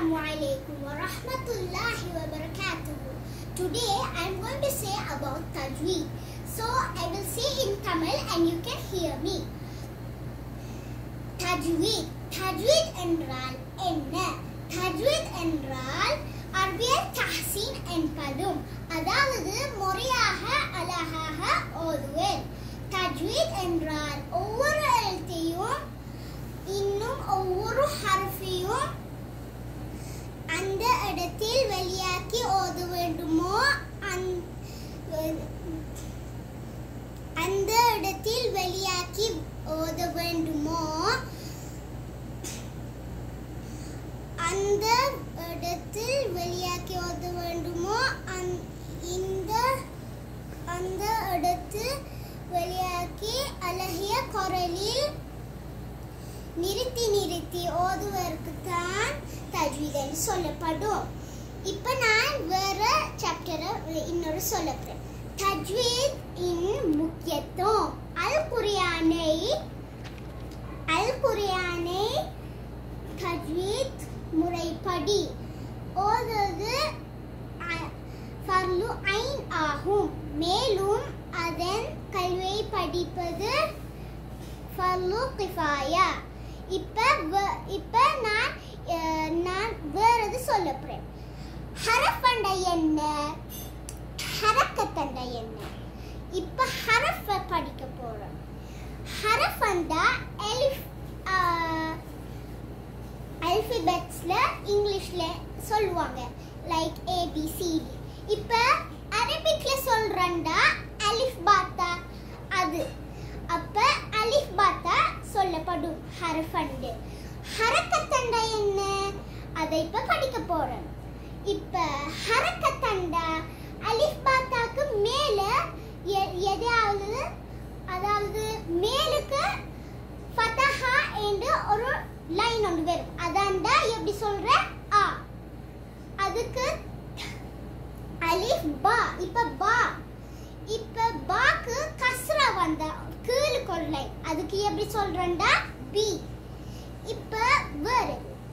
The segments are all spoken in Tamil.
Assalamu alaikum wa rahmatullahi wa barakatuh. Today I am going to say about Tajweed. So I will say in Tamil and you can hear me. Tajweed. Tajweed என்றால் என்ன Tajweed என்றால் அரபியல் தஹசீன் என்பதும் அதாவது முறையாக அழகாக ஓதுவேன் தஜ்வீத் என்றால் ஒவ்வொரு எழுத்தையும் இன்னும் ஒவ்வொரு ஹர்ஃபையும் அந்த இடத்தில் வெளியாக்கி ஓத வேண்டுமோ அந்த- அந்த இடத்தில் வெளியாக்கி ஓத வேண்டுமோ அந்த இடத்தில் வெளியாக்கி ஓத வேண்டுமோ அந்த- இந்த அந்த இடத்தில் வெளியாக்கி அழகிய குரலில் நிறுத்தி நிறுத்தி ஓதுவதற்கு தான் தஜ்வீத் என்று சொல்லப்படும் இப்போ நான் வேற சாப்டரை இன்னொரு சொல்ல போறேன் தஜ்வீத் இன் முக்கியத்துவம் அல் குரியானை அல் குரியானை தஜ்வீத் முறைப்படி ஓதுவது அ- ஃபர்லு ஐன் ஆகும் மேலும் அதன் கல்வியை படிப்பது ஃபர்லு கிஃபாயா இப்போ வ- இப்போ நான் அஹ், நான் வேற எது சொல்ல போறேன் ஹரஃபண்ட என்ன ஹரக்கத்தண்ட என்ன இப்போ ஹரஃப படிக்க போறோம் ஹரஃபண்டா எலிஃப் அல்ஃபிபெட்ஸ்ல இங்கிலீஷ்ல சொல்லுவாங்க லைக் ஏபிசிடி இப்போ அரபிக்ல சொல்றேன்டா அலிஃப் பாத்தா அது அப்ப அலிஃப் பாத்தா சொல்லப்படும் ஹரஃபண்டு ஹரக்கத்தண்டா என்ன அதை இப்ப படிக்க போறோம் இப்ப ஹரக்கத்தண்டா அலிஃப் பாத்தாக்கு மேல எ- எதையாவது அதாவது மேலுக்கு ஃபதஹா என்று ஒரு லைன் ஒன்று வரும் அதாண்டா எப்படி சொல்ற ஆ அதுக்கு அலிஃப் பா இப்ப பா இப்ப பாக்கு கஸ்ரா வந்தா கீழுக்கு ஒரு லைன் அதுக்கு எப்படி சொல்றேன்டா பி இப்ப வேற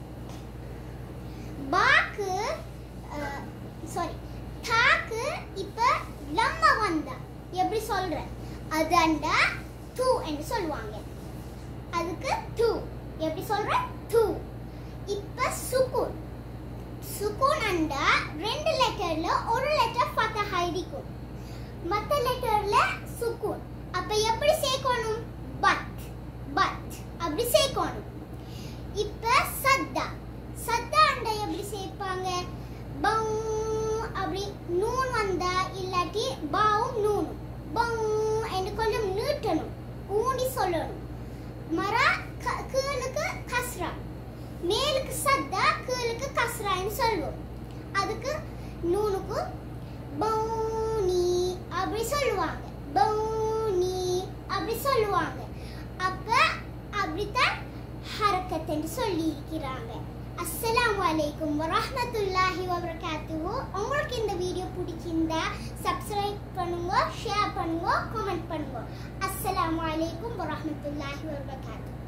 பாக்கு சாரி தாக்கு இப்ப லம்ம வந்தா எப்படி சொல்றேன் அதாண்டா டூ என்று சொல்லுவாங்க அதுக்கு டூ எப்படி சொல்ற டூ இப்ப சுகுன் சுகுன் அண்டா ரெண்டு லெட்டர்ல ஒரு லெட்டர் ஃபதஹா இருக்கும் மத்த லெட்டர்ல சுகுன் அப்ப எப்படி சேர்க்கணும் பட் பட் அப்படி சேர்க்கணும் இப்ப சத்தா சத்தா அண்டா எப்படி சேர்ப்பாங்க பௌ அப்படி நூன் வந்தா இல்லாட்டி பாவும் நூனும் பௌ என்று கொஞ்சம் நீட்டணும் ஊண்டி சொல்லணும் மரா க- கீழுக்கு கஸ்ரா மேலுக்கு சத்தா கீழுக்கு கஸ்ரான்னு சொல்லுவோம் அதுக்கு நூனுக்கு பௌனி அப்படி சொல்லுவாங்க பௌனி அப்படி சொல்லுவாங்க அப்ப அப்படித்தான் ஹரக்கத் என்று சொல்லி இருக்கிறாங்க அஸ்ஸலாமு அலைக்கும் வரஹ்மத்துல்லாஹி வபரகாத்துஹு உங்களுக்கு இந்த வீடியோ பிடிச்சிருந்தா சப்ஸ்கிரைப் பண்ணுங்க ஷேர் பண்ணுங்க கமெண்ட் பண்ணுங்க அஸ்ஸலாமு அலைக்கும் வரஹ்மத்துல்லாஹி வபரகாத்துஹு